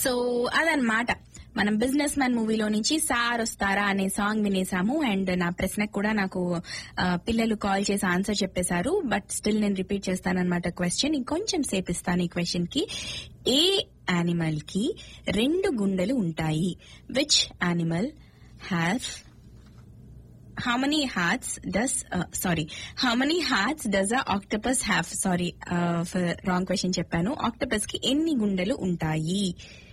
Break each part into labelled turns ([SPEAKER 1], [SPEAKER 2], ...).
[SPEAKER 1] so అదనమాట మనం business man మూవీలో నుంచి సార్ వస్తారా అనే సాంగ్ వినేసాము అండ్ నా ప్రశ్నకు కూడా నాకు ఆ, పిల్లలు కాల్ చేసి ఆన్సర్ చెప్పేశారు బట్ స్టిల్ నేను రిపీట్ చేస్తానన్నమాట క్వశ్చన్ ఇంకొంచెం సేపు ఇస్తాను ఈ క్వశ్చన్ కి ఏ యానిమల్ కి రెండు గుండెలు ఉంటాయి which animal have how many hearts does uh, sorry how many hearts does a octopus have sorry uh, for wrong question చెప్పాను ఆక్టోపస్ కి ఎన్ని గుండెలు ఉంటాయి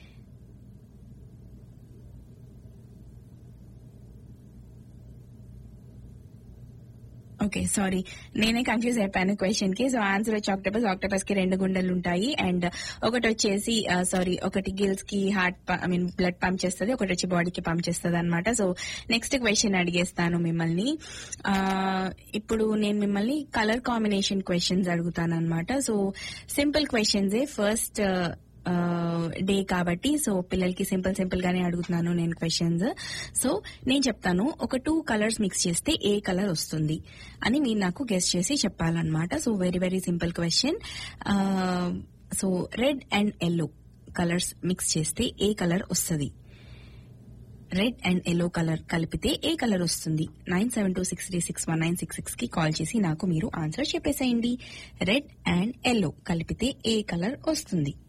[SPEAKER 1] ఓకే సారీ నేనే కన్ఫ్యూజ్ అయిపోయాను క్వశ్చన్ కి సో ఆన్సర్ వచ్చి ఆక్టోపస్ ఆక్టోపస్ కి రెండు గుండెలు ఉంటాయి అండ్ ఒకటి వచ్చేసి సారీ ఒకటి గిల్స్ కి heart I mean blood pump చేస్తుంది ఒకటి వచ్చి బాడీకి పంప్ చేస్తుంది అనమాట సో నెక్స్ట్ క్వశ్చన్ అడిగేస్తాను మిమ్మల్ని ఆ, ఇప్పుడు నేను మిమ్మల్ని కలర్ కాంబినేషన్ క్వశ్చన్స్ అడుగుతాను అనమాట so simple questions first day కాబట్టి సో పిల్లలకి సింపుల్ సింపుల్ గానే అడుగుతున్నాను నేను క్వశ్చన్స్ సో నేను చెప్తాను ఒక టూ కలర్స్ మిక్స్ చేస్తే ఏ కలర్ వస్తుంది అని మీరు నాకు గెస్ట్ చేసి చెప్పాలన్నమాట so very very simple question so red and yellow colours mix చేస్తే ఏ కలర్ వస్తుంది రెడ్ అండ్ ఎల్లో కలర్ కలిపితే ఏ కలర్ వస్తుంది nine seven two six three six one nine six six కి కాల్ చేసి నాకు మీరు ఆన్సర్ చెప్పేసేయండి రెడ్ అండ్ ఎల్లో కలిపితే ఏ కలర్ వస్తుంది